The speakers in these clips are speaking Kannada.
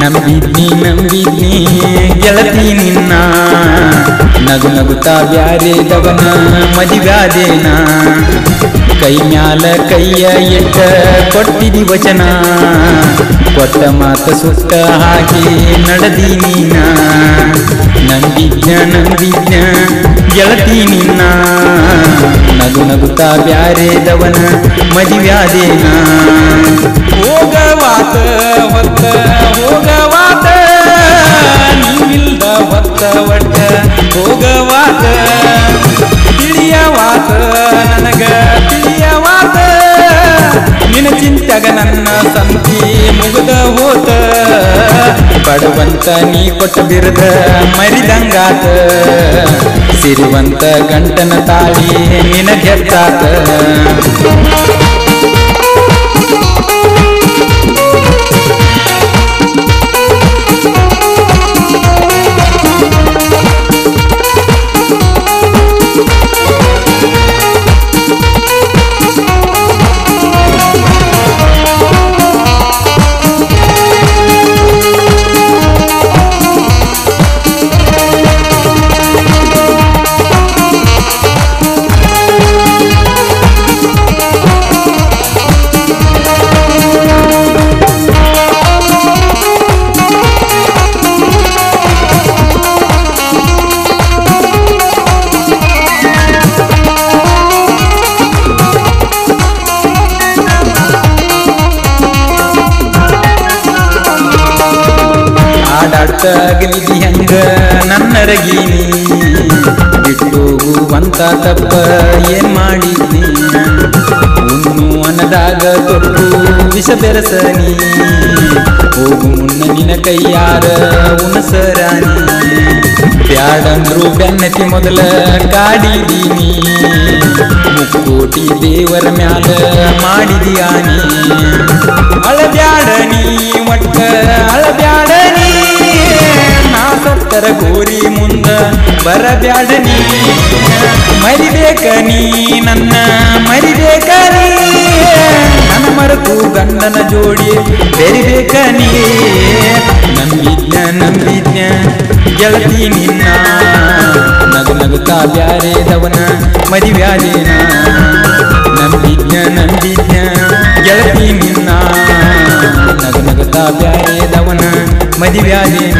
ನಂಬಿದ್ನಿ ನಂಬಿದ್ನಿ ಗೆಳತಿ ನಿನ್ನ ನಗು ನಗುತ್ತಾ ಬ್ಯಾರೆದವನ ಮದಿವ್ಯಾದೇನ ಕೈ ಮ್ಯಾಲ ಕೈಯ ಇಟ್ಟ ಕೊಟ್ಟಿದಿ ವಚನ ಕೊಟ್ಟ ಮಾತ ಸುತ್ತ ಹಾಕಿ ನಡೆದಿ ನೀನ ನಂಬಿದ್ನ ನಂಬಿದ್ನ ಗೆಳತಿ ನಿನ್ನ ನಗು ನಗುತ್ತಾ ಬ್ಯಾರೆದವನ ಮದಿವ್ಯಾದೇನ ಹೋಗವಾತ ಹೊತ್ತ ಹೋಗವಾತ ನೀವಿಲ್ದ ಹೊತ್ತ ಒಟ್ಟ ಹೋಗವಾತ ತಿಳಿಯವಾತ ನನಗ ತಿಳಿಯವಾತ ನಿನ ಚಿಂತ್ಯಾಗ ನನ್ನ ಸಂತಿ ಮುಗಿದ ಹೋತ ಬಡವಂತ ನೀ ಕೊಟ್ಟ ಬಿರುದ ಮರಿದಂಗಾತ ಸಿರಿವಂತ ಗಂಟನ ತಾಳಿ ನಿನ ಗೆದ್ದಾತ ಆಡಾಡ್ತ ಅಗಲಿದಿ ಹೆಂಗ ನನ್ನರಗೀನಿ ಬಿಟ್ಟೋಗುವಂತ ತಪ್ಪ ಏನ್ ಮಾಡಿದ್ನಿ ಉಣ್ಣು ಅನ್ನದಾಗ ತೊಟ್ಟು ವಿಷ ಬೆರಸನಿ ಹೋಗು ಮುನ್ನ ನಿನ ಕೈಯಾರ ಉಣಸರಾನಿ ಬ್ಯಾಡಂದ್ರು ಬೆನ್ನತಿ ಮೊದಲ ಕಾಡಿದೀನಿ ಮುಕ್ಕೋಟಿ ದೇವರ ಮ್ಯಾಲ ಮಾಡಿದಿಯಾನಿ ಅಳಬ್ಯಾಡ ನೀ ಒಟ್ಟ ಅಳಬ್ಯಾಡ ನೀ ನಾ ಸತ್ತರ ಗೋರಿ ಮುಂದ ಬರಬ್ಯಾಡ ನೀ ಮರಿಬೇಕ ನೀ ನನ್ನ ಮರಿಬೇಕ ನೀ ನನ್ನ ಮರೆತು ಗಂಡನ ಜೋಡಿ ಬೆರಿಬೇಕ ನೀ ನಂಬಿದ್ನ ನಂಬಿದ್ನ ಗೆಳತಿ ನಿನ್ನ ನಗು ನಗುತ್ತಾ ಬ್ಯಾರೇದವನ ಮದಿವ್ಯಾದೇನ ನಂಬಿದ್ನ ನಂಬಿದ್ನ ಗೆಳತಿ ನಿನ್ನ ನಗು ನಗುತ್ತಾ ಬ್ಯಾರೇದವನ ಮದಿವ್ಯಾದೇನ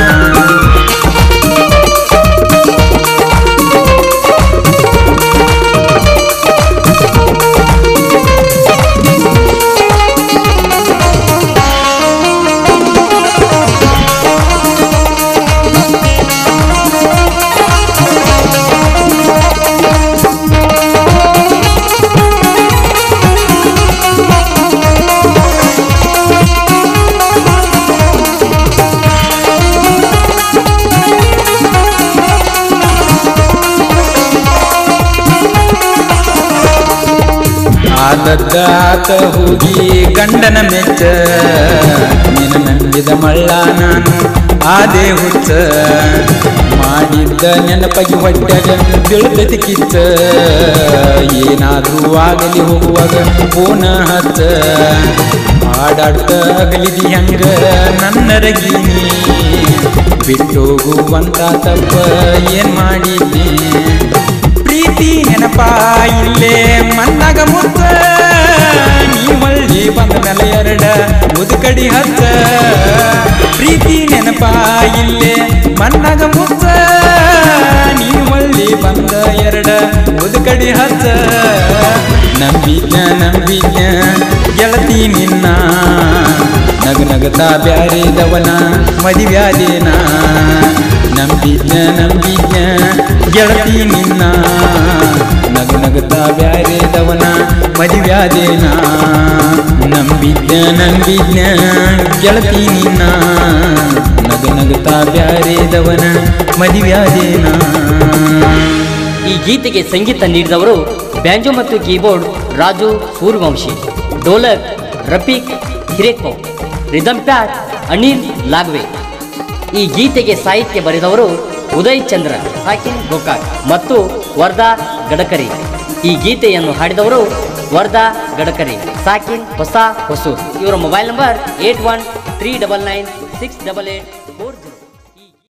ಆದದ್ದ ಆತ ಹೋಗಿ ಗಂಡನ ಮೆಚ್ಚ ನಿನ ನಂಬಿದ ಮಳ್ಳ ನಾನು ಆದೆ ಹುಚ್ಚ ಮಾಡಿದ್ದ ನೆನಪಗಿ ಹೊಟ್ಟೆಗ ಬೀಳ್ತತಿ ಕಿಚ್ಚ ಏನಾದ್ರೂ ಆಗಲಿ ಹೋಗುವಾಗ ಫೋನ ಹಚ್ಚ ಆಡಾಡ್ತ ಅಗಲಿದಿ ಹಂಗ ನನ್ನರಗೀನಿ ಬಿಟ್ಟೋಗುವಂತ ತಪ್ಪ ಏನ್ ಮಾಡಿದ್ನಿ ಪ್ರೀತಿ ನೆನಪ ಇಲ್ಲೇ ಮಣ್ಣಾಗ ಮುತ್ತ ನೀ ಮಳ್ಳಿ ಬಂದ ಮೇಲೆ ಎರಡ ಮುದುಕಡಿ ಹಚ್ಚ ಪ್ರೀತಿ ನೆನಪ ಇಲ್ಲೇ ಮಣ್ಣಾಗ ಮುತ್ತ ನೀ ಮಳ್ಳಿ ಬಂದ ಎರಡ ಮುದುಕಡಿ ಹಚ್ಚ ನಂಬಿದ್ನ ನಂಬಿದ್ನ ಗೆಳತಿ ನಿನ್ನ ನಗು ನಗತಾ ಬ್ಯಾರಿದವನ ಮದಿವ್ಯಾದೇನ ನಂಬಿದ್ನ ನಂಬಿದ್ನ ಗೆಳತಿ ನಿನ್ನ ನಗು ನಗುತ್ತಾ ಬ್ಯಾರೇದವನ ಮದಿವ್ಯಾದೇನ ನಂಬಿದ್ನ ನಂಬಿದ್ನ ಗೆಳತಿ ನಿನ್ನ ನಗು ನಗುತ್ತಾ ಬ್ಯಾರೇದವನ ಮದಿವ್ಯಾದೇನ ಈ ಗೀತೆಗೆ ಸಂಗೀತ ನೀಡಿದವರು ಬ್ಯಾಂಜೋ ಮತ್ತು ಕೀಬೋರ್ಡ್ ರಾಜು ಸೂರ್ಯವಂಶಿ ಡೋಲಕ್ ರಫೀಕ್ ಹಿರೇಕೋ ರಿದಮ್ ಪ್ಯಾಡ್ ಅನಿಲ್ ಲಾಗ್ವೆ ಈ ಗೀತೆಗೆ ಸಾಹಿತ್ಯ ಬರೆದವರು ಉದಯ್ ಚಂದ್ರ ಸಾಕಿನ್ ಗೋಕಾಕ್ ಮತ್ತು ವರ್ಧಾ ಗಡಕರಿ ಈ ಗೀತೆಯನ್ನು ಹಾಡಿದವರು ವರ್ಧಾ ಗಡಕರಿ ಸಾಕಿನ್ ಹೊಸ ಹೊಸೂರ್ ಇವರ mobile number eight one three double nine six double eight